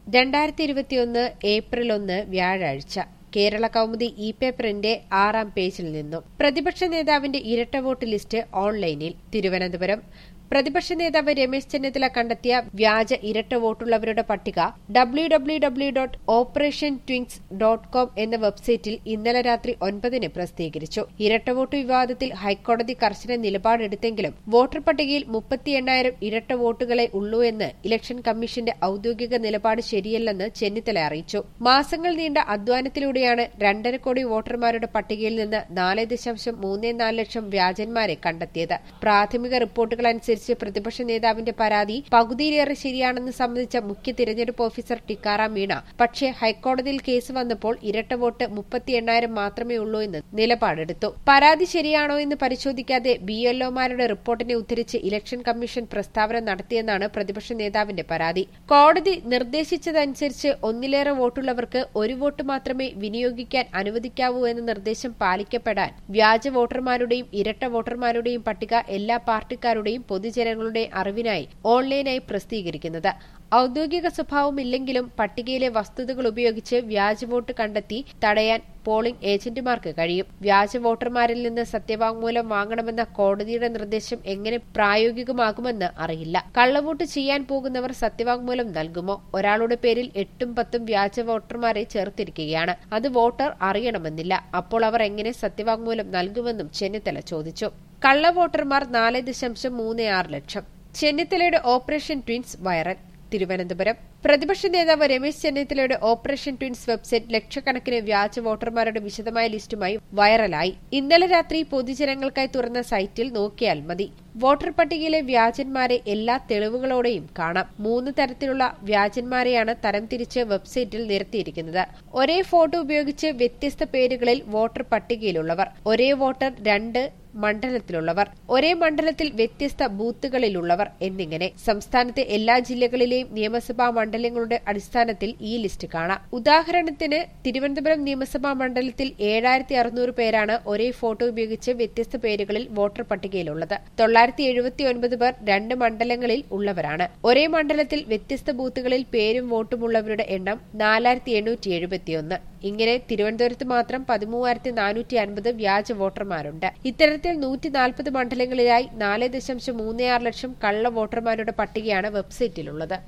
രണ്ടായിരത്തി ഇരുപത്തിയൊന്ന് ഏപ്രിൽ ഒന്ന് വ്യാഴാഴ്ച കേരള കൗമുദി ഇ പേപ്പറിന്റെ ആറാം പേജിൽ നിന്നും പ്രതിപക്ഷ നേതാവിന്റെ ഇരട്ട വോട്ട് ലിസ്റ്റ് ഓൺലൈനിൽ തിരുവനന്തപുരം പ്രതിപക്ഷ നേതാവ് രമേശ് ചെന്നിത്തല കണ്ടെത്തിയ വ്യാജ ഇരട്ട വോട്ടുള്ളവരുടെ പട്ടിക W W W dot operation twins dot com എന്ന വെബ്സൈറ്റിൽ ഇന്നലെ രാത്രി ഒൻപതിന് പ്രസിദ്ധീകരിച്ചു ഇരട്ട വോട്ട് വിവാദത്തിൽ ഹൈക്കോടതി കർശന നിലപാടെടുത്തെങ്കിലും വോട്ടർ പട്ടികയിൽ മുപ്പത്തി എണ്ണായിരം ഇരട്ട വോട്ടുകളെ ഉള്ളൂ എന്ന് ഇലക്ഷൻ കമ്മീഷന്റെ ഔദ്യോഗിക നിലപാട് ശരിയല്ലെന്ന് ചെന്നിത്തല അറിയിച്ചു മാസങ്ങൾ നീണ്ട അധ്വാനത്തിലൂടെയാണ് രണ്ടര കോടി വോട്ടർമാരുടെ പട്ടികയിൽ നിന്ന് നാല് ദശാംശം മൂന്ന് നാല് ലക്ഷം വ്യാജന്മാരെ കണ്ടെത്തിയത് പ്രാഥമിക റിപ്പോർട്ടുകൾ അനുസരിച്ച് പ്രതിപക്ഷ നേതാവിന്റെ പരാതി പകുതിയിലേറെ ശരിയാണെന്ന് സംബന്ധിച്ച മുഖ്യ തിരഞ്ഞെടുപ്പ് ഓഫീസർ ടിക്കാറാം മീണ പക്ഷേ ഹൈക്കോടതിയിൽ കേസ് വന്നപ്പോൾ ഇരട്ട വോട്ട് മുപ്പത്തി എണ്ണായിരം മാത്രമേ ഉള്ളൂ എന്ന് നിലപാടെടുത്തു പരാതി ശരിയാണോ എന്ന് പരിശോധിക്കാതെ ബി എൽഒമാരുടെ റിപ്പോർട്ടിനെ ഉദ്ധരിച്ച് ഇലക്ഷൻ കമ്മീഷൻ പ്രസ്താവന നടത്തിയെന്നാണ് പ്രതിപക്ഷ നേതാവിന്റെ പരാതി കോടതി നിർദ്ദേശിച്ചതനുസരിച്ച് ഒന്നിലേറെ വോട്ടുള്ളവർക്ക് ഒരു വോട്ട് മാത്രമേ വിനിയോഗിക്കാൻ അനുവദിക്കാവൂ എന്ന നിർദ്ദേശം പാലിക്കപ്പെടാൻ വ്യാജ വോട്ടർമാരുടെയും ഇരട്ട വോട്ടർമാരുടെയും പട്ടിക എല്ലാ പാർട്ടിക്കാരുടെയും പൊതുജനങ്ങളുടെ അറിവിനായി ഓൺലൈനായി പ്രസിദ്ധീകരിക്കുന്നത് ഔദ്യോഗിക സ്വഭാവമില്ലെങ്കിലും പട്ടികയിലെ വസ്തുതകൾ ഉപയോഗിച്ച് വ്യാജ വോട്ട് കണ്ടെത്തി തടയാൻ പോളിംഗ് ഏജന്റുമാർക്ക് കഴിയും വ്യാജ വോട്ടർമാരിൽ നിന്ന് സത്യവാങ്മൂലം വാങ്ങണമെന്ന കോടതിയുടെ നിർദ്ദേശം എങ്ങനെ പ്രായോഗികമാകുമെന്ന് അറിയില്ല കള്ളവോട്ട് ചെയ്യാൻ പോകുന്നവർ സത്യവാങ്മൂലം നൽകുമോ ഒരാളുടെ പേരിൽ എട്ടും പത്തും വ്യാജ വോട്ടർമാരെ ചേർത്തിരിക്കുകയാണ് അത് വോട്ടർ അറിയണമെന്നില്ല അപ്പോൾ അവർ എങ്ങനെ സത്യവാങ്മൂലം നൽകുമെന്നും ചെന്നിത്തല ചോദിച്ചു കള്ള വോട്ടർമാർ നാല് ദശാംശം മൂന്ന് ആറ് ലക്ഷം ചെന്നിത്തലയുടെ ഓപ്പറേഷൻ ട്വിൻസ് വൈറൽ തിരുവനന്തപുരം പ്രതിപക്ഷ നേതാവ് രമേശ് ചെന്നിത്തലയുടെ ഓപ്പറേഷൻ ട്വിൻസ് വെബ്സൈറ്റ് ലക്ഷക്കണക്കിന് വ്യാജ വോട്ടർമാരുടെ വിശദമായ ലിസ്റ്റുമായി വൈറലായി ഇന്നലെ രാത്രി പൊതുജനങ്ങൾക്കായി തുറന്ന സൈറ്റിൽ നോക്കിയാൽ മതി വോട്ടർ പട്ടികയിലെ വ്യാജന്മാരെ എല്ലാ തെളിവുകളോടെയും കാണാം മൂന്ന് തരത്തിലുള്ള വ്യാജന്മാരെയാണ് തരംതിരിച്ച് വെബ്സൈറ്റിൽ നിരത്തിയിരിക്കുന്നത് ഒരേ ഫോട്ടോ ഉപയോഗിച്ച് വ്യത്യസ്ത പേരുകളിൽ വോട്ടർ പട്ടികയിലുള്ളവർ ഒരേ വോട്ടർ രണ്ട് മണ്ഡലത്തിലുള്ളവർ ഒരേ മണ്ഡലത്തിൽ വ്യത്യസ്ത ബൂത്തുകളിലുള്ളവർ എന്നിങ്ങനെ സംസ്ഥാനത്തെ എല്ലാ ജില്ലകളിലെയും നിയമസഭാ മണ്ഡലങ്ങളുടെ അടിസ്ഥാനത്തിൽ ഈ ലിസ്റ്റ് കാണാം ഉദാഹരണത്തിന് തിരുവനന്തപുരം നിയമസഭാ മണ്ഡലത്തിൽ ഏഴായിരത്തി അറുന്നൂറ് പേരാണ് ഒരേ ഫോട്ടോ ഉപയോഗിച്ച് വ്യത്യസ്ത പേരുകളിൽ വോട്ടർ പട്ടികയിലുള്ളത് തൊള്ളായിരത്തി എഴുപത്തി ഒൻപത് പേർ രണ്ട് മണ്ഡലങ്ങളിൽ ഉള്ളവരാണ് ഒരേ മണ്ഡലത്തിൽ വ്യത്യസ്ത ബൂത്തുകളിൽ പേരും വോട്ടുമുള്ളവരുടെ എണ്ണം നാലായിരത്തി എണ്ണൂറ്റി എഴുപത്തിയൊന്ന് ഇങ്ങനെ തിരുവനന്തപുരത്ത് മാത്രം പതിമൂവായിരത്തി നാനൂറ്റി അൻപത് വ്യാജ വോട്ടർമാരുണ്ട് ഇത്തരത്തിൽ നൂറ്റി നാൽപ്പത് മണ്ഡലങ്ങളിലായി നാല് ദശാംശം മൂന്ന് ആറ് ലക്ഷം കള്ള വോട്ടർമാരുടെ പട്ടികയാണ് വെബ്സൈറ്റിലുള്ളത്